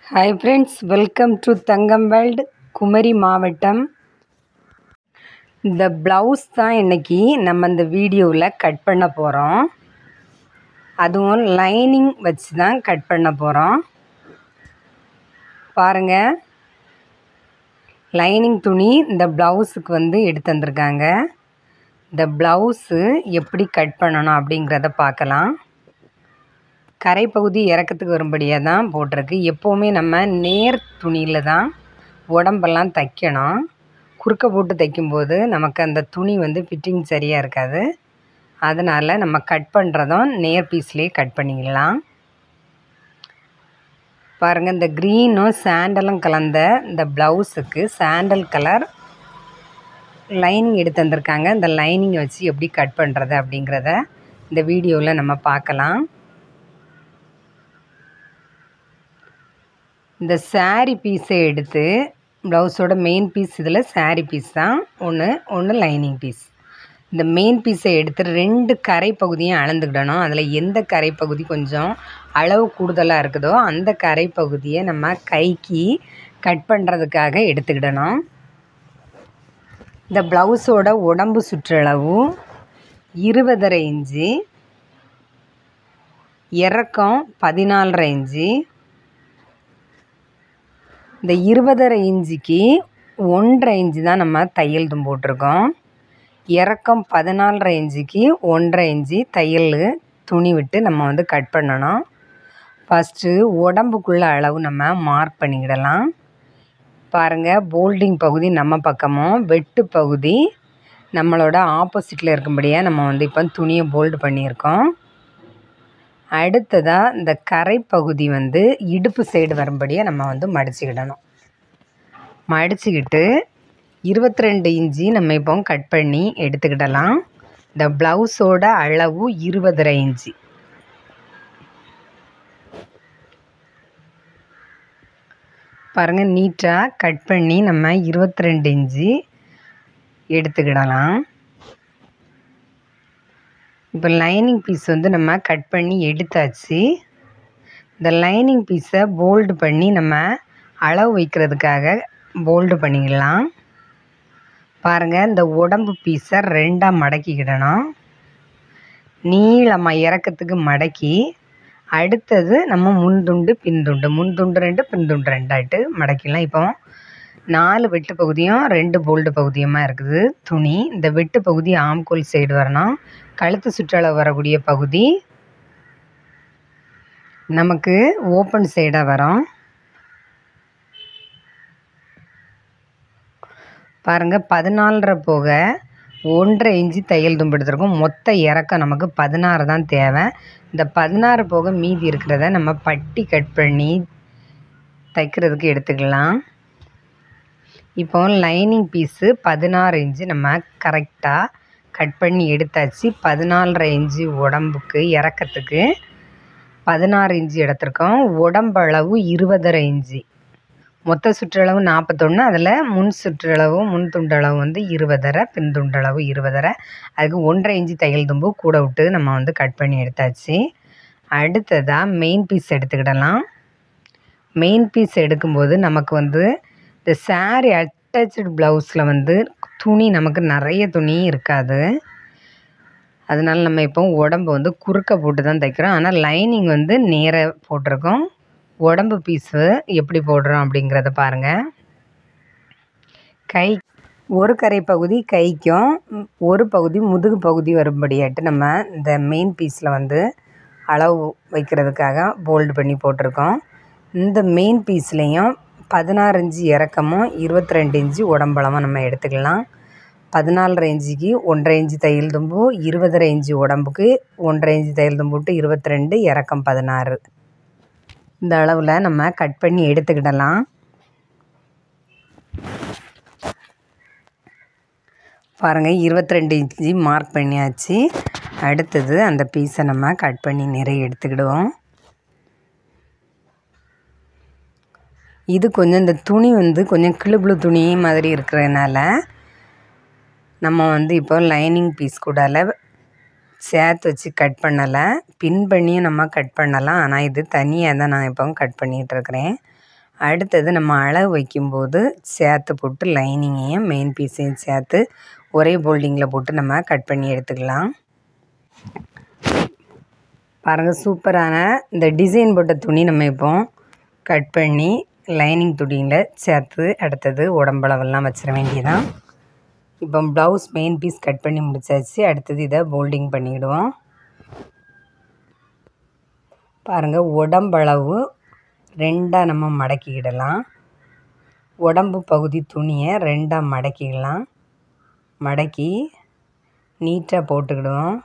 hi friends welcome to Thangam world Kumari மாவட்டம் இந்த blouse தான் இன்றைக்கி நம்ம இந்த வீடியோவில் கட் பண்ண போகிறோம் அதுவும் லைனிங் வச்சு தான் கட் பண்ண போகிறோம் பாருங்கள் லைனிங் துணி இந்த ப்ளவுஸுக்கு வந்து எடுத்து வந்திருக்காங்க இந்த ப்ளவுஸு எப்படி கட் பண்ணணும் அப்படிங்கிறத பார்க்கலாம் கரைப்பகுதி இறக்கத்துக்கு வரும்படியாக தான் போட்டிருக்கு எப்போவுமே நம்ம நேர் துணியில் தான் உடம்பெல்லாம் தைக்கணும் குறுக்க போட்டு தைக்கும்போது நமக்கு அந்த துணி வந்து ஃபிட்டிங் சரியாக இருக்காது அதனால் நம்ம கட் பண்ணுறதும் நேர் பீஸ்லேயே கட் பண்ணிக்கலாம் பாருங்கள் இந்த க்ரீனும் சாண்டலும் கலந்த இந்த ப்ளவுஸுக்கு சாண்டல் கலர் லைனிங் எடுத்து வந்திருக்காங்க இந்த லைனிங்கை வச்சு எப்படி கட் பண்ணுறது அப்படிங்கிறத இந்த வீடியோவில் நம்ம பார்க்கலாம் இந்த சாரீ பீஸை எடுத்து ப்ளவுஸோட மெயின் பீஸ் இதில் சாரீ பீஸ் தான் ஒன்று ஒன்று லைனிங் பீஸ் இந்த மெயின் பீஸை எடுத்து ரெண்டு கரை பகுதியும் அளந்துக்கிடணும் அதில் எந்த கரை பகுதி கொஞ்சம் அளவு கூடுதலாக இருக்குதோ அந்த கரை பகுதியை நம்ம கைக்கு கட் பண்ணுறதுக்காக எடுத்துக்கிடணும் இந்த ப்ளவுஸோட உடம்பு சுற்றளவு இருபதரை இன்ச்சு இறக்கம் பதினாலரை இன்ச்சு இந்த இருபதரை இன்ச்சுக்கு ஒன்றரை இன்ச்சு தான் நம்ம தையல் தும் போட்டிருக்கோம் இறக்கம் பதினாலரை இன்ச்சுக்கு ஒன்றரை இன்ச்சு தையல் துணி விட்டு நம்ம வந்து கட் பண்ணணும் ஃபஸ்ட்டு உடம்புக்குள்ள அளவு நம்ம மார்க் பண்ணிக்கிடலாம் பாருங்கள் போல்டிங் பகுதி நம்ம பக்கமும் வெட்டு பகுதி நம்மளோட ஆப்போசிட்டில் இருக்கும்படியாக நம்ம வந்து இப்போ துணியை போல்டு பண்ணியிருக்கோம் அடுத்ததாக இந்த கரை பகுதி வந்து இடுப்பு சைடு வரும்படியாக நம்ம வந்து மடிச்சுக்கிடணும் மடிச்சுக்கிட்டு இருபத்தி ரெண்டு இன்ச்சு நம்ம இப்போ கட் பண்ணி எடுத்துக்கிடலாம் இந்த ப்ளவுஸோட அளவு இருபதரை இன்ச்சு பாருங்கள் நீட்டாக கட் பண்ணி நம்ம இருபத்தி ரெண்டு இன்ச்சு எடுத்துக்கிடலாம் இப்போ லைனிங் பீஸ் வந்து நம்ம கட் பண்ணி எடுத்தாச்சு இந்த லைனிங் பீஸை போல்டு பண்ணி நம்ம அளவு வைக்கிறதுக்காக போல்டு பண்ணிக்கலாம் பாருங்கள் இந்த உடம்பு பீஸை ரெண்டாக மடக்கிக்கிடணும் நீளமாக இறக்கத்துக்கு மடக்கி அடுத்தது நம்ம முன்துண்டு பின்துண்டு முன்துண்டு ரெண்டு பின்துண்டு ரெண்டாட்டு மடக்கிடலாம் இப்போ நாலு வெட்டு பகுதியும் ரெண்டு போல்டு பகுதியுமாக இருக்குது துணி இந்த வெட்டு பகுதி ஆம்கோல் சைடு வரணும் கழுத்து சுற்றளவு வரக்கூடிய பகுதி நமக்கு ஓப்பன் சைடாக வரும் பாருங்கள் பதினாலரை போக ஒன்றரை இன்ச்சு தையல் தும்பு எடுத்துருக்கோம் மொத்த இறக்கம் நமக்கு பதினாறு தான் தேவை இந்த பதினாறு போக மீதி இருக்கிறத நம்ம பட்டி கட் பண்ணி தைக்கிறதுக்கு எடுத்துக்கலாம் இப்போ லைனிங் பீஸு பதினாறு இன்ச்சு நம்ம கரெக்டாக கட் பண்ணி எடுத்தாச்சு பதினாலரை இன்ச்சு உடம்புக்கு இறக்கத்துக்கு பதினாறு இன்ச்சு எடுத்திருக்கோம் உடம்பளவு இருபதரை இன்ச்சு மொத்த சுற்றளவு நாற்பத்தொன்று அதில் முன் சுற்றளவு முன் துண்டளவு வந்து இருபதரை பின் துண்டளவு இருபதரை அதுக்கு ஒன்றரை இன்ச்சு தையல் தும்பு கூட விட்டு நம்ம வந்து கட் பண்ணி எடுத்தாச்சு அடுத்ததாக மெயின் பீஸ் எடுத்துக்கிடலாம் மெயின் பீஸ் எடுக்கும்போது நமக்கு வந்து இந்த சாரீ அட்டாச்சு ப்ளவுஸில் வந்து துணி நமக்கு நிறைய துணி இருக்காது அதனால் நம்ம இப்போ உடம்பு வந்து குறுக்க போட்டு தான் தைக்கிறோம் ஆனால் லைனிங் வந்து நேராக போட்டிருக்கோம் உடம்பு பீஸு எப்படி போடுறோம் அப்படிங்கிறத பாருங்கள் கை ஒரு கரை பகுதி கைக்கும் ஒரு பகுதி முதுகு பகுதி வரும்படியாட்டு நம்ம இந்த மெயின் பீஸில் வந்து அளவு வைக்கிறதுக்காக போல்டு பண்ணி போட்டிருக்கோம் இந்த மெயின் பீஸ்லேயும் பதினாறு இன்ச்சு இறக்கமும் இருபத்தி ரெண்டு இன்ச்சு உடம்பளமும் நம்ம எடுத்துக்கலாம் பதினாலரை இன்ச்சுக்கு ஒன்றரை இன்ச்சு தையல் தும்பு இருபதரை இன்ச்சு உடம்புக்கு ஒன்றரை இன்ச்சு தையல் தும்பு விட்டு இருபத்தி ரெண்டு இறக்கம் பதினாறு இந்த அளவில் நம்ம கட் பண்ணி எடுத்துக்கிடலாம் பாருங்கள் இருபத்தி ரெண்டு இன்ச்சு மார்க் பண்ணியாச்சு அடுத்தது அந்த பீஸை நம்ம கட் பண்ணி நிறைய எடுத்துக்கிடுவோம் இது கொஞ்சம் இந்த துணி வந்து கொஞ்சம் கிளுபுளு துணி மாதிரி இருக்கிறதுனால நம்ம வந்து இப்போ லைனிங் பீஸ் கூடால சேர்த்து வச்சு கட் பண்ணலை பின் பண்ணியும் நம்ம கட் பண்ணலாம் ஆனால் இது தனியாக தான் நான் இப்போ கட் பண்ணிகிட்ருக்கிறேன் அடுத்தது நம்ம அளவு வைக்கும்போது சேர்த்து போட்டு லைனிங்கையும் மெயின் பீஸையும் சேர்த்து ஒரே போல்டிங்கில் போட்டு நம்ம கட் பண்ணி எடுத்துக்கலாம் பாருங்கள் சூப்பரான இந்த டிசைன் போட்ட துணி நம்ம இப்போ கட் பண்ணி லைனிங் துணியில் சேர்த்து அடுத்தது உடம்பளவெல்லாம் வச்சிட வேண்டியதான் இப்போ ப்ளவுஸ் மெயின் பீஸ் கட் பண்ணி முடிச்சாச்சு அடுத்தது இதை போல்டிங் பண்ணிவிடுவோம் பாருங்கள் உடம்பளவு ரெண்டாக நம்ம மடக்கிக்கிடலாம் உடம்பு பகுதி துணியை ரெண்டாக மடக்கிக்கலாம் மடக்கி நீட்டாக போட்டுக்கிடுவோம்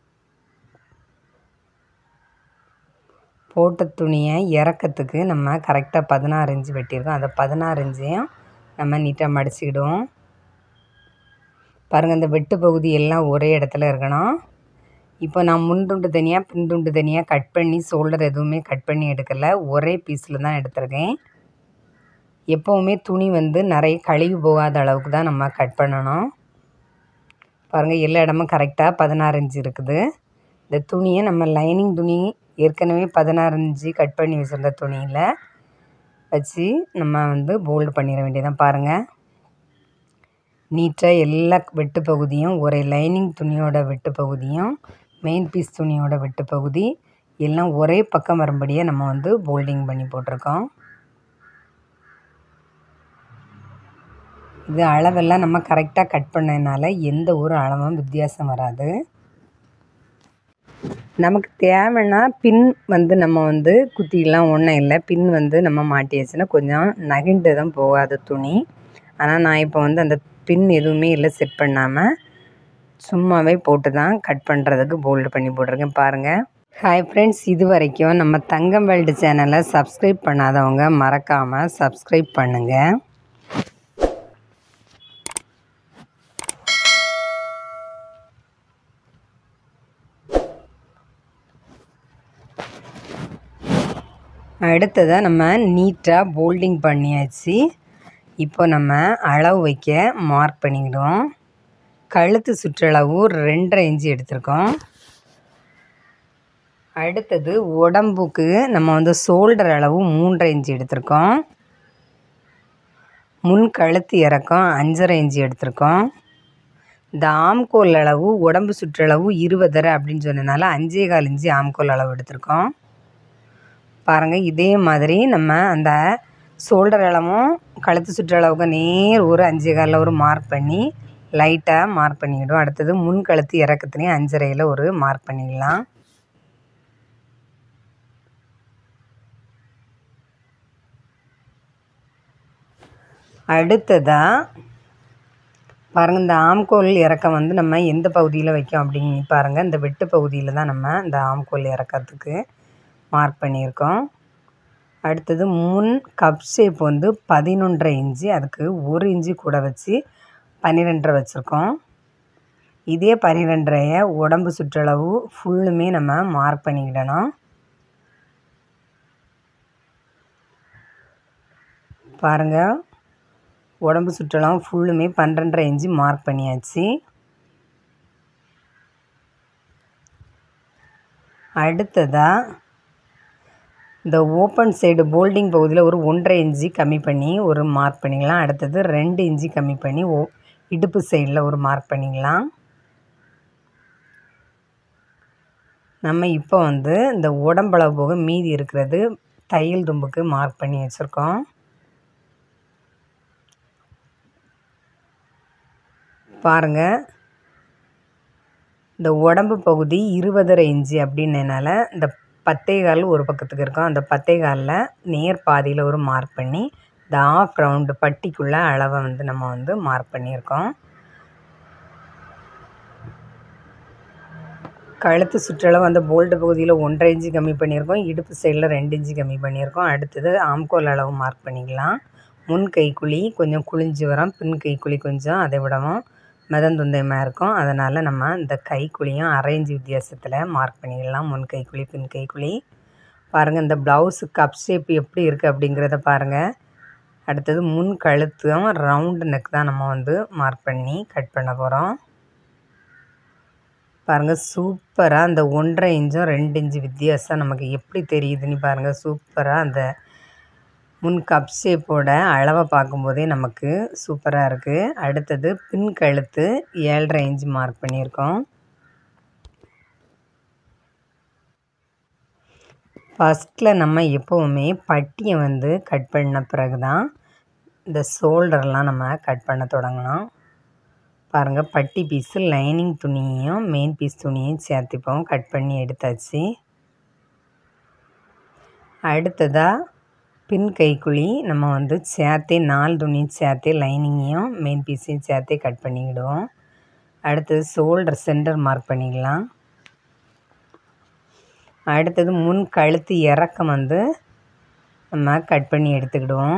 போட்ட துணியை இறக்கத்துக்கு நம்ம கரெக்டாக பதினாறு இன்ச்சு வெட்டியிருக்கோம் அதை பதினாறு இன்ச்சையும் நம்ம நீட்டாக மடிச்சுக்கிடுவோம் பாருங்கள் இந்த வெட்டு பகுதி எல்லாம் ஒரே இடத்துல இருக்கணும் இப்போ நான் முன் துண்டு தனியாக பின் துண்டு தனியாக கட் பண்ணி ஷோல்டர் எதுவுமே கட் பண்ணி எடுக்கலை ஒரே பீஸில் தான் எடுத்திருக்கேன் எப்போவுமே துணி வந்து நிறைய கழுவி போகாத அளவுக்கு தான் நம்ம கட் பண்ணணும் பாருங்கள் எல்லா இடமும் கரெக்டாக பதினாறு இன்ச்சு இருக்குது இந்த துணியை நம்ம லைனிங் துணி ஏற்கனவே பதினாறு இன்ச்சு கட் பண்ணி வச்சுருந்த துணியில் வச்சு நம்ம வந்து போல்டு பண்ணிட வேண்டியதான் பாருங்கள் நீட்டாக எல்லா வெட்டு பகுதியும் ஒரே லைனிங் துணியோட வெட்டு பகுதியும் மெயின் பீஸ் துணியோட வெட்டு பகுதி எல்லாம் ஒரே பக்கம் வரும்படியே நம்ம வந்து போல்டிங் பண்ணி போட்டிருக்கோம் இது அளவெல்லாம் நம்ம கரெக்டாக கட் பண்ணதுனால எந்த ஒரு அளவும் வித்தியாசம் வராது நமக்கு தேவைன்னா பின் வந்து நம்ம வந்து குத்திலாம் ஒன்றும் இல்லை பின் வந்து நம்ம மாட்டியாச்சுன்னா கொஞ்சம் நகிண்டு தான் போகாது துணி ஆனால் நான் இப்போ வந்து அந்த பின் எதுவுமே இல்லை செட் பண்ணாமல் சும்மாவே போட்டு தான் கட் பண்ணுறதுக்கு போல்டு பண்ணி போட்டிருக்கேன் பாருங்கள் ஹாய் ஃப்ரெண்ட்ஸ் இது வரைக்கும் நம்ம தங்கம் வேல்டு சேனலை சப்ஸ்கிரைப் பண்ணாதவங்க மறக்காமல் சப்ஸ்கிரைப் பண்ணுங்கள் அடுத்ததாக நம்ம நீட்டாக போல்டிங் பண்ணியாச்சு இப்போ நம்ம அளவு வைக்க மார்க் பண்ணிக்கிடுவோம் கழுத்து சுற்றளவு ரெண்டரை இன்ச்சு எடுத்திருக்கோம் அடுத்தது உடம்புக்கு நம்ம வந்து ஷோல்டர் அளவு மூன்றரை இன்ச்சு எடுத்திருக்கோம் முன் கழுத்து இறக்கம் அஞ்சரை இன்ச்சு எடுத்திருக்கோம் இந்த ஆம்கோல் அளவு உடம்பு சுற்றளவு இருபதரை அப்படின்னு சொன்னதுனால அஞ்சே கால் இன்ச்சு ஆம்கோல் அளவு எடுத்திருக்கோம் பாருங்கள் இதே மாதிரி நம்ம அந்த ஷோல்டர் அளவும் கழுத்து சுற்றளவுக்கு நேர் ஒரு அஞ்சு காலில் ஒரு மார்க் பண்ணி லைட்டாக மார்க் பண்ணிக்கிடுவோம் அடுத்தது முன் கழுத்து இறக்கத்துலேயும் அஞ்சரையில் ஒரு மார்க் பண்ணிக்கலாம் அடுத்ததாக பாருங்கள் இந்த ஆம்கோல் இறக்கம் வந்து நம்ம எந்த பகுதியில் வைக்கோம் அப்படின்னு பாருங்கள் இந்த வெட்டு பகுதியில் தான் நம்ம இந்த ஆம்கோல் இறக்கத்துக்கு மார்க் பண்ணியிருக்கோம் அடுத்தது முன் கப் ஷேப் வந்து பதினொன்றரை இன்ச்சு அதுக்கு ஒரு இன்ச்சு கூட வச்சு பன்னிரெண்டரை வச்சுருக்கோம் இதே பன்னிரெண்டரையை உடம்பு சுற்றளவு ஃபுல்லுமே நம்ம மார்க் பண்ணிக்கிடணும் பாருங்கள் உடம்பு சுற்றளவு ஃபுல்லுமே பன்னிரெண்டரை இன்ச்சு மார்க் பண்ணியாச்சு அடுத்ததாக இந்த ஓப்பன் சைடு போல்டிங் பகுதியில் ஒரு ஒன்றரை இன்ச்சு கம்மி பண்ணி ஒரு மார்க் பண்ணிக்கலாம் அடுத்தது ரெண்டு இன்ச்சு கம்மி பண்ணி ஓ இடுப்பு சைடில் ஒரு மார்க் பண்ணிக்கலாம் நம்ம இப்போ வந்து இந்த உடம்பளவு போக மீதி இருக்கிறது தையல் தும்புக்கு மார்க் பண்ணி வச்சுருக்கோம் பாருங்கள் இந்த உடம்பு பகுதி இருபதரை இன்ச்சு அப்படின்னனால இந்த பத்தே கால் ஒரு பக்கத்துக்கு இருக்கும் அந்த பத்தே காலில் நேர் பாதியில் ஒரு மார்க் பண்ணி இந்த ஆஃப் ரவுண்டு பட்டிக்குள்ளே அளவை வந்து நம்ம வந்து மார்க் பண்ணியிருக்கோம் கழுத்து சுற்றளவு அந்த போல்டு பகுதியில் ஒன்றரை இன்ச்சு கம்மி பண்ணியிருக்கோம் இடுப்பு சைடில் ரெண்டு இன்ச்சு கம்மி பண்ணியிருக்கோம் அடுத்தது ஆம்கோல் அளவு மார்க் பண்ணிக்கலாம் முன் கைக்குழி கொஞ்சம் குழிஞ்சு வரும் பின் கைக்குழி கொஞ்சம் அதை விடவும் மிதந்துந்தயமாக இருக்கும் அதனால் நம்ம இந்த கைக்குழியும் அரை இன்ச்சு வித்தியாசத்தில் மார்க் பண்ணிக்கலாம் முன் கைக்குழி பின் கைக்குழி பாருங்கள் இந்த ப்ளவுஸு கப் ஷேப் எப்படி இருக்குது அப்படிங்கிறத பாருங்கள் அடுத்தது முன் கழுத்தும் ரவுண்டு நெக் தான் நம்ம வந்து மார்க் பண்ணி கட் பண்ண போகிறோம் பாருங்கள் சூப்பராக அந்த ஒன்றரை இன்ச்சும் ரெண்டு இன்ச்சு வித்தியாசம் நமக்கு எப்படி தெரியுதுன்னு பாருங்கள் சூப்பராக அந்த முன் கப் ஷேப்போட அளவை பார்க்கும்போதே நமக்கு சூப்பராக இருக்குது அடுத்தது பின் கழுத்து ஏழரை இன்ச் மார்க் பண்ணியிருக்கோம் ஃபஸ்ட்டில் நம்ம எப்போவுமே பட்டியை வந்து கட் பண்ண பிறகு தான் இந்த ஷோல்டர்லாம் நம்ம கட் பண்ண தொடங்கணும் பாருங்கள் பட்டி பீஸு லைனிங் துணியையும் மெயின் பீஸ் துணியையும் சேர்த்துப்போம் கட் பண்ணி எடுத்தாச்சு அடுத்ததாக பின் கைக்குழி நம்ம வந்து சேர்த்தே நாலு துணியும் சேர்த்தே லைனிங்கையும் மெயின் பீஸையும் சேர்த்தே கட் பண்ணிக்கிடுவோம் அடுத்தது ஷோல்டர் சென்டர் மார்க் பண்ணிக்கலாம் அடுத்தது முன் கழுத்து இறக்கம் வந்து நம்ம கட் பண்ணி எடுத்துக்கிடுவோம்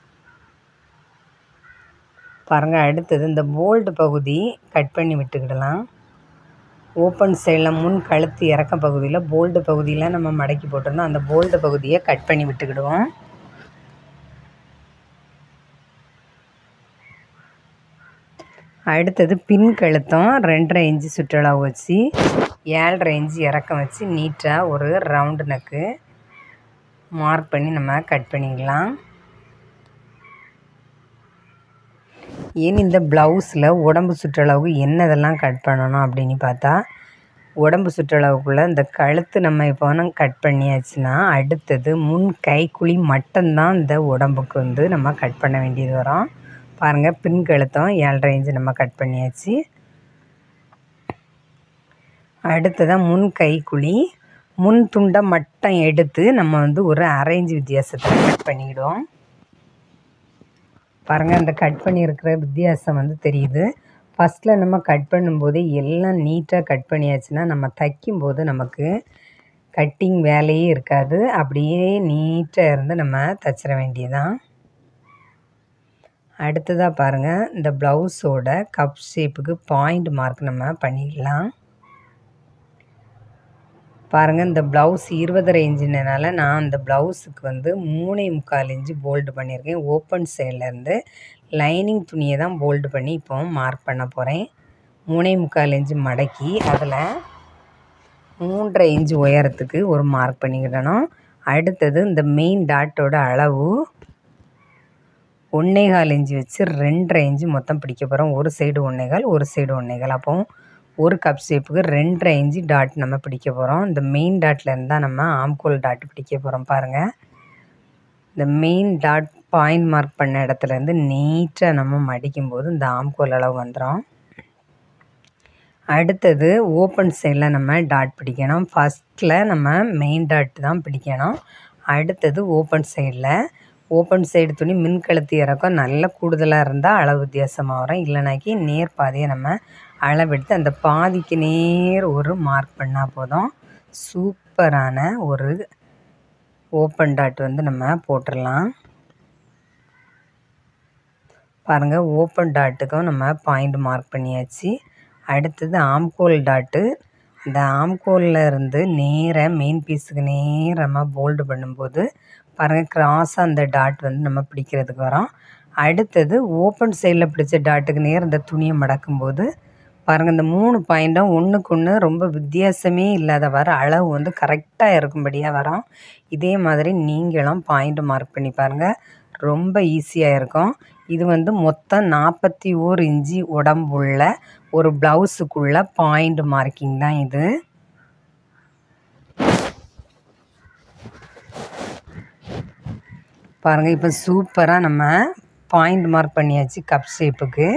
பாருங்கள் அடுத்தது இந்த போல்டு பகுதி கட் பண்ணி விட்டுக்கிடலாம் ஓப்பன் சைடில் முன் கழுத்து இறக்க பகுதியில் போல்டு பகுதியில் நம்ம மடக்கி போட்டிருந்தோம் அந்த போல்டு பகுதியை கட் பண்ணி விட்டுக்கிடுவோம் அடுத்தது பின் கழுத்தம் ரெண்டரை இன்ச்சு சுற்றளவு வச்சு ஏழரை இன்ச்சு இறக்கம் வச்சு நீட்டாக ஒரு ரவுண்டு நக்கு மார்க் பண்ணி நம்ம கட் பண்ணிக்கலாம் ஏன் இந்த ப்ளவுஸில் உடம்பு சுற்றளவுக்கு என்னதெல்லாம் கட் பண்ணணும் அப்படின்னு பார்த்தா உடம்பு சுற்றளவுக்குள்ளே இந்த கழுத்து நம்ம இப்போ கட் பண்ணியாச்சுன்னா அடுத்தது முன் கைக்குழி மட்டும்தான் இந்த உடம்புக்கு வந்து நம்ம கட் பண்ண வேண்டியது வரும் பாருங்கள் பின் கழுத்தம் ஏழரை இன்ச்சு நம்ம கட் பண்ணியாச்சு அடுத்ததாக முன் கைக்குழி முன் துண்டை மட்டும் எடுத்து நம்ம வந்து ஒரு அரை இன்ச்சு வித்தியாசத்தில் கட் பண்ணிக்கிடுவோம் பாருங்கள் அந்த கட் பண்ணியிருக்கிற வித்தியாசம் வந்து தெரியுது ஃபஸ்ட்டில் நம்ம கட் பண்ணும்போது எல்லாம் நீட்டாக கட் பண்ணியாச்சுன்னா நம்ம தைக்கும்போது நமக்கு கட்டிங் வேலையே இருக்காது அப்படியே நீட்டாக இருந்து நம்ம தைச்சிட வேண்டியதான் அடுத்ததாக பாருங்கள் இந்த ப்ளவுஸோட கப் ஷேப்புக்கு பாயிண்ட் மார்க் நம்ம பண்ணிக்கலாம் பாருங்கள் இந்த ப்ளவுஸ் இருபதரை இன்ச்சுனால நான் அந்த ப்ளவுஸுக்கு வந்து மூணே முக்கால் இன்ச்சு போல்டு பண்ணியிருக்கேன் ஓப்பன் சைட்லேருந்து லைனிங் துணியை தான் போல்டு பண்ணி இப்போ மார்க் பண்ண போகிறேன் மூணே முக்கால் இன்ச்சு மடக்கி அதில் மூன்றரை இன்ச்சு உயரத்துக்கு ஒரு மார்க் பண்ணிக்கிடணும் அடுத்தது இந்த மெயின் டாட்டோட அளவு ஒன்றேகால் இன்ச்சு வச்சு ரெண்டரை இன்ச்சு மொத்தம் பிடிக்க போகிறோம் ஒரு சைடு ஒன்றேகால் ஒரு சைடு ஒன்றேகால் அப்போ ஒரு கப் ஷேப்புக்கு ரெண்டரை இன்ச்சு டாட் நம்ம பிடிக்க போகிறோம் இந்த மெயின் டாட்டில் இருந்தால் நம்ம ஆம்கோல் டாட் பிடிக்க போகிறோம் பாருங்கள் இந்த மெயின் டாட் பாயிண்ட் மார்க் பண்ண இடத்துலேருந்து நீட்டாக நம்ம மடிக்கும்போது இந்த ஆம்கோல் அளவு வந்துடும் அடுத்தது ஓப்பன் சைடில் நம்ம டாட் பிடிக்கணும் ஃபஸ்ட்டில் நம்ம மெயின் டாட் தான் பிடிக்கணும் அடுத்தது ஓப்பன் சைடில் ஓப்பன் சைடு துணி மின்கழுத்து இறக்கம் நல்ல கூடுதலாக இருந்தால் அளவு வித்தியாசமாக வரும் இல்லைனாக்கி நேர் பாதையை நம்ம அளவெடுத்து அந்த பாதிக்கு நேர் ஒரு மார்க் பண்ணால் போதும் சூப்பரான ஒரு ஓப்பன் டாட் வந்து நம்ம போட்டுடலாம் பாருங்கள் ஓப்பன் டாட்டுக்கும் நம்ம பாயிண்ட் மார்க் பண்ணியாச்சு அடுத்தது ஆம்கோல் டாட்டு இந்த ஆம்கோலில் இருந்து நேராக மெயின் பீஸுக்கு நேரமாக போல்டு பண்ணும்போது பாருங்கள் கிராஸாக அந்த டாட் வந்து நம்ம பிடிக்கிறதுக்கு வரோம் அடுத்தது ஓப்பன் சைடில் பிடிச்ச டாட்டுக்கு நேர் இந்த துணியை மடக்கும்போது பாருங்கள் இந்த மூணு பாயிண்ட்டும் ஒன்றுக்கு ஒன்று ரொம்ப வித்தியாசமே இல்லாத வர அளவு வந்து கரெக்டாக இருக்கும்படியாக வரும் இதே மாதிரி நீங்களும் பாயிண்ட் மார்க் பண்ணி பாருங்கள் ரொம்ப ஈஸியாக இருக்கும் இது வந்து மொத்தம் நாற்பத்தி ஓரு இன்ச்சி உடம்புள்ள ஒரு ப்ளவுஸுக்குள்ள பாயிண்ட் மார்க்கிங் தான் இது பாருங்கள் இப்போ சூப்பராக நம்ம பாயிண்ட் மார்க் பண்ணியாச்சு கப் ஷேப்புக்கு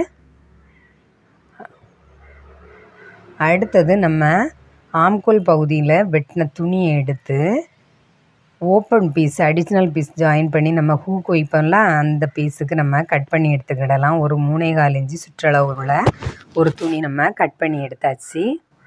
அடுத்தது நம்ம ஆம்கோல் பகுதியில் வெட்டின துணியை எடுத்து open piece additional piece join பண்ணி நம்ம ஹூக் வைப்போம்ல அந்த பீஸுக்கு நம்ம கட் பண்ணி எடுத்துக்கிடலாம் ஒரு மூணே கால் இன்ச்சு சுற்றளவு உள்ள ஒரு துணி நம்ம கட் பண்ணி எடுத்தாச்சு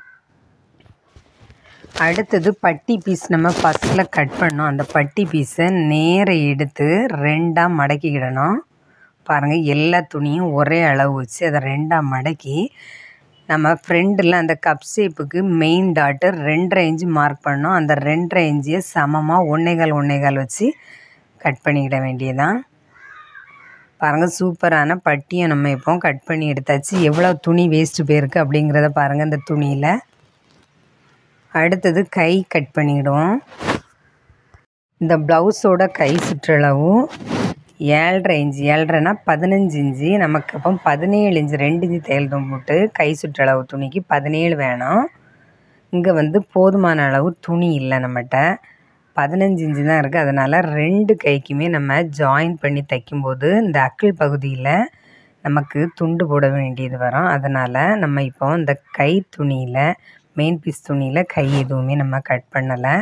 அடுத்தது பட்டி பீஸ் நம்ம ஃபஸ்ட்டில் கட் பண்ணோம் அந்த பட்டி பீஸை நேர எடுத்து ரெண்டாக மடக்கிக்கிடணும் பாருங்கள் எல்லா துணியும் ஒரே அளவு வச்சு அதை ரெண்டாக மடக்கி நம்ம ஃப்ரெண்டில் அந்த கப் ஷேப்புக்கு மெயின் டாட்டு ரெண்டரை இன்ச்சு மார்க் பண்ணோம் அந்த ரெண்டரை இன்ச்சியை சமமாக ஒன்றேகால் ஒன்றேகால் வச்சு கட் பண்ணிக்கிட வேண்டியதான் பாருங்கள் சூப்பரான பட்டியை நம்ம இப்போ கட் பண்ணி எடுத்தாச்சு எவ்வளோ துணி வேஸ்ட்டு போயிருக்கு அப்படிங்கிறத பாருங்கள் இந்த துணியில் அடுத்தது கை கட் பண்ணிக்கிடுவோம் இந்த ப்ளவுஸோட கை சுற்றளவும் ஏழரை இன்ச்சு ஏழரைனா பதினஞ்சு இன்ச்சு நமக்கு அப்போ பதினேழு இன்ச்சு ரெண்டு இன்ச்சு தையல் தும்பு போட்டு கை சுற்றளவு துணிக்கு பதினேழு வேணும் இங்கே வந்து போதுமான அளவு துணி இல்லை நம்மகிட்ட பதினஞ்சு இன்ச்சு தான் இருக்குது அதனால் ரெண்டு கைக்குமே நம்ம ஜாயின் பண்ணி தைக்கும்போது இந்த அக்கிள் பகுதியில் நமக்கு துண்டு போட வேண்டியது வரும் அதனால் நம்ம இப்போ இந்த கை துணியில் மெயின் பீஸ் துணியில் கை எதுவுமே நம்ம கட் பண்ணலை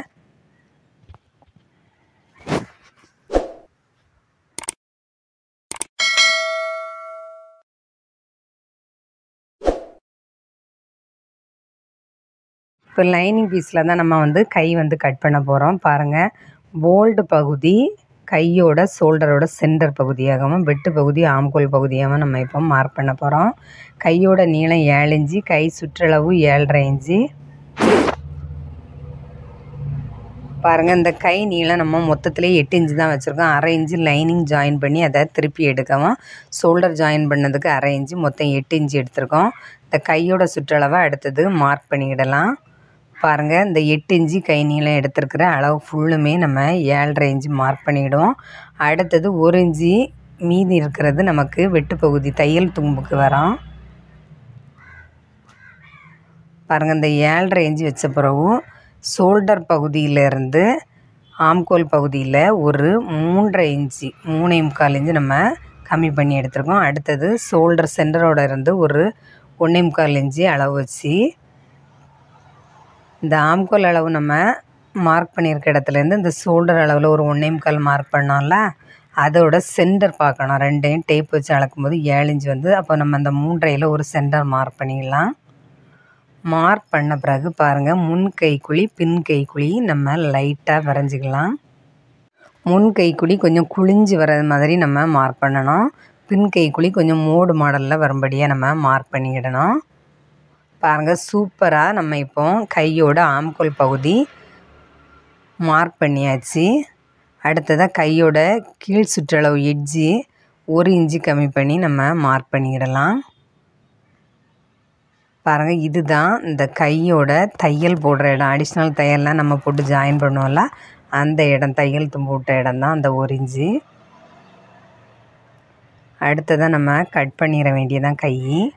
இப்போ லைனிங் பீஸில் தான் நம்ம வந்து கை வந்து கட் பண்ண போகிறோம் பாருங்கள் போல்டு பகுதி கையோட ஷோல்டரோட சென்டர் பகுதியாகவும் வெட்டு பகுதி ஆம்கோல் பகுதியாகவும் நம்ம இப்போ மார்க் பண்ண போகிறோம் கையோட நீளம் ஏழு இன்ச்சு கை சுற்றளவு ஏழரை இன்ச்சு பாருங்கள் இந்த கை நீளம் நம்ம மொத்தத்திலே எட்டு இன்ச்சு தான் வச்சுருக்கோம் அரை இன்ச்சு லைனிங் ஜாயின் பண்ணி அதை திருப்பி எடுக்கவும் ஷோல்டர் ஜாயின் பண்ணதுக்கு அரை இன்ச்சு மொத்தம் எட்டு இன்ச்சு எடுத்திருக்கோம் இந்த கையோட சுற்றளவை அடுத்தது மார்க் பண்ணிக்கிடலாம் பாருங்கள் இந்த எட்டு இன்ச்சு கை நீளம் எடுத்திருக்கிற அளவு ஃபுல்லுமே நம்ம ஏழரை இன்ச்சு மார்க் பண்ணிவிடுவோம் அடுத்தது ஒரு இன்ச்சு மீதி இருக்கிறது நமக்கு வெட்டு பகுதி தையல் தும்புக்கு வரோம் பாருங்கள் இந்த ஏழரை இன்ச்சு வச்ச பிறகு ஷோல்டர் பகுதியிலேருந்து ஆம்கோல் பகுதியில் ஒரு மூன்றரை இன்ச்சு மூணே முக்கால் இன்ச்சு நம்ம கம்மி பண்ணி எடுத்திருக்கோம் அடுத்தது ஷோல்டர் சென்டரோட இருந்து ஒரு ஒன்றே முக்கால் இன்ச்சு அளவு வச்சு இந்த ஆம்கோல் அளவு நம்ம மார்க் பண்ணியிருக்க இடத்துலேருந்து இந்த ஷோல்டர் அளவில் ஒரு ஒன்றே முக்கால் மார்க் பண்ணோம்ல அதோட சென்டர் பார்க்கணும் ரெண்டையும் டேப் வச்சு அளக்கும்போது ஏழு இன்ச்சு வந்து அப்போ நம்ம அந்த மூன்றையில் ஒரு சென்டர் மார்க் பண்ணிடலாம் மார்க் பண்ண பிறகு பாருங்கள் முன் கைக்குழி பின் கைக்குழி நம்ம லைட்டாக வரைஞ்சிக்கலாம் முன் கைக்குழி கொஞ்சம் குழிஞ்சு வர்றது மாதிரி நம்ம மார்க் பண்ணணும் பின் கைக்குழி கொஞ்சம் மோடு மாடலில் வரும்படியாக நம்ம மார்க் பண்ணிக்கிடணும் பாருங்கள் சூப்பராக நம்ம இப்போ கையோட ஆம்கோல் பகுதி மார்க் பண்ணியாச்சு அடுத்ததாக கையோட கீழ் சுற்றளவு எட்ஜி ஒரு இன்ச்சு கம்மி பண்ணி நம்ம மார்க் பண்ணிக்கிடலாம் பாருங்கள் இதுதான் இந்த கையோட தையல் போடுற இடம் அடிஷ்னல் தையல்லாம் நம்ம போட்டு ஜாயின் பண்ணுவோம்ல அந்த இடம் தையல் தும்பு விட்ட இடம் தான் அந்த ஒரு இன்ச்சு அடுத்ததாக நம்ம கட் பண்ணிட வேண்டியதான் கை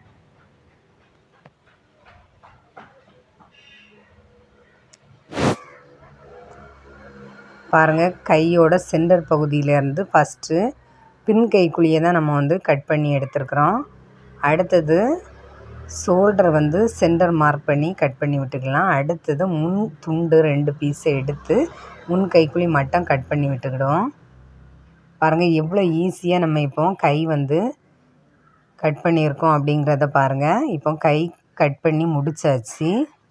பாருங்கள் கையோட சென்டர் பகுதியிலேருந்து ஃபஸ்ட்டு பின் கைக்குழியை தான் நம்ம வந்து கட் பண்ணி எடுத்துருக்குறோம் அடுத்தது ஷோல்டர் வந்து சென்டர் மார்க் பண்ணி கட் பண்ணி விட்டுக்கலாம் அடுத்தது முன் துண்டு ரெண்டு பீஸை எடுத்து முன் கைக்குழி மட்டும் கட் பண்ணி விட்டுக்கிடுவோம் பாருங்கள் எவ்வளோ ஈஸியாக நம்ம இப்போ கை வந்து கட் பண்ணியிருக்கோம் அப்படிங்கிறத பாருங்கள் இப்போ கை கட் பண்ணி முடிச்சாச்சு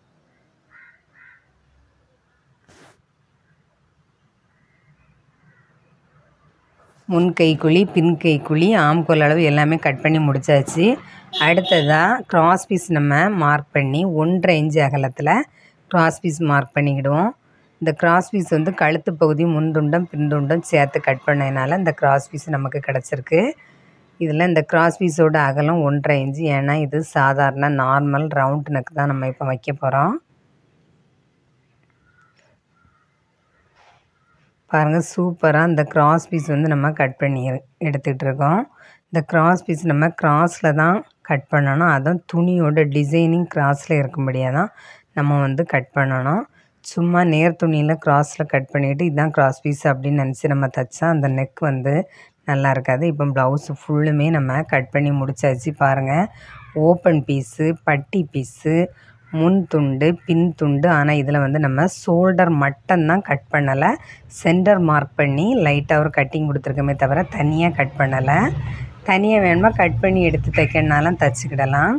முன் கைக்குழி பின் கைக்குழி ஆம்கோல் அளவு எல்லாமே கட் பண்ணி முடிச்சாச்சு அடுத்ததாக கிராஸ் பீஸ் நம்ம மார்க் பண்ணி ஒன்றரை இன்ச்சு அகலத்தில் கிராஸ் பீஸ் மார்க் பண்ணிக்கிடுவோம் இந்த கிராஸ் பீஸ் வந்து கழுத்து பகுதி முன்துண்டம் பின்துண்டம் சேர்த்து கட் பண்ணதுனால இந்த கிராஸ் பீஸ் நமக்கு கிடச்சிருக்கு இதில் இந்த கிராஸ் பீஸோட அகலம் ஒன்றரை இன்ச்சு ஏன்னா இது சாதாரண நார்மல் ரவுண்ட் நெக் தான் நம்ம இப்போ வைக்க போகிறோம் பாருங்கள் சூப்பராக இந்த கிராஸ் பீஸ் வந்து நம்ம கட் பண்ணி எடுத்துகிட்டு இருக்கோம் இந்த கிராஸ் பீஸ் நம்ம கிராஸில் தான் கட் பண்ணணும் அதுவும் துணியோட டிசைனிங் கிராஸில் இருக்கும்படியாக தான் நம்ம வந்து கட் பண்ணணும் சும்மா நேர் துணியில் கிராஸில் கட் பண்ணிவிட்டு இதுதான் கிராஸ் பீஸ் அப்படின்னு நினச்சி நம்ம தைச்சா அந்த நெக் வந்து நல்லா இருக்காது இப்போ ப்ளவுஸு ஃபுல்லுமே நம்ம கட் பண்ணி முடிச்சாச்சு பாருங்கள் ஓப்பன் பீஸு பட்டி பீஸு முன் துண்டு பின் துண்டு ஆனால் இதில் வந்து நம்ம ஷோல்டர் மட்டும்தான் கட் பண்ணலை சென்டர் மார்க் பண்ணி லைட்டாக ஒரு கட்டிங் கொடுத்துருக்கோமே தவிர தனியாக கட் பண்ணலை தனியாக வேணுமா கட் பண்ணி எடுத்து தைக்கணுனாலும் தைச்சிக்கிடலாம்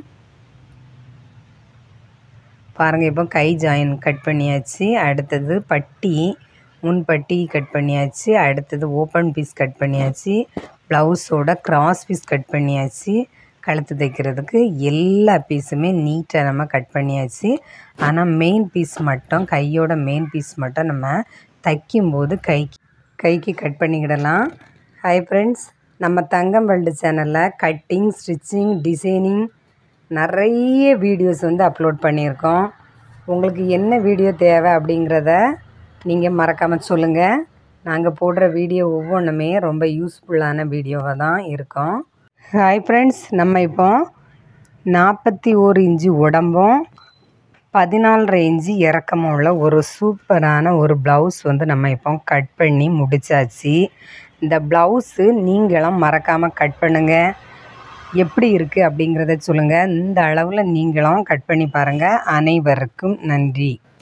பாருங்கள் இப்போ கை ஜாயின் கட் பண்ணியாச்சு அடுத்தது பட்டி முன் பட்டி கட் பண்ணியாச்சு அடுத்தது ஓப்பன் பீஸ் கட் பண்ணியாச்சு ப்ளவுஸோட கிராஸ் பீஸ் கட் பண்ணியாச்சு கழுத்து தைக்கிறதுக்கு எல்லா பீஸுமே நீட்டாக நம்ம கட் பண்ணியாச்சு ஆனால் மெயின் பீஸ் மட்டும் கையோட மெயின் பீஸ் மட்டும் நம்ம தைக்கும்போது கை கைக்கு கட் பண்ணிக்கிடலாம் ஹாய் ஃப்ரெண்ட்ஸ் நம்ம தங்கம் வேர்ல்டு சேனலில் கட்டிங் ஸ்டிச்சிங் டிசைனிங் நிறைய வீடியோஸ் வந்து அப்லோட் பண்ணியிருக்கோம் உங்களுக்கு என்ன வீடியோ தேவை அப்படிங்கிறத நீங்கள் மறக்காமல் சொல்லுங்கள் நாங்கள் போடுற வீடியோ ஒவ்வொன்றுமே ரொம்ப யூஸ்ஃபுல்லான வீடியோவாக தான் இருக்கும் ஹாய் ஃப்ரெண்ட்ஸ் நம்ம இப்போ நாற்பத்தி ஓரு இன்ச்சு உடம்பும் பதினாலரை இன்ச்சு இறக்கமும் உள்ள ஒரு சூப்பரான ஒரு ப்ளவுஸ் வந்து நம்ம இப்போ கட் பண்ணி முடிச்சாச்சு இந்த ப்ளவுஸு நீங்களும் மறக்காமல் கட் பண்ணுங்கள் எப்படி இருக்குது அப்படிங்கிறத சொல்லுங்கள் இந்த அளவில் நீங்களும் கட் பண்ணி பாருங்கள் அனைவருக்கும் நன்றி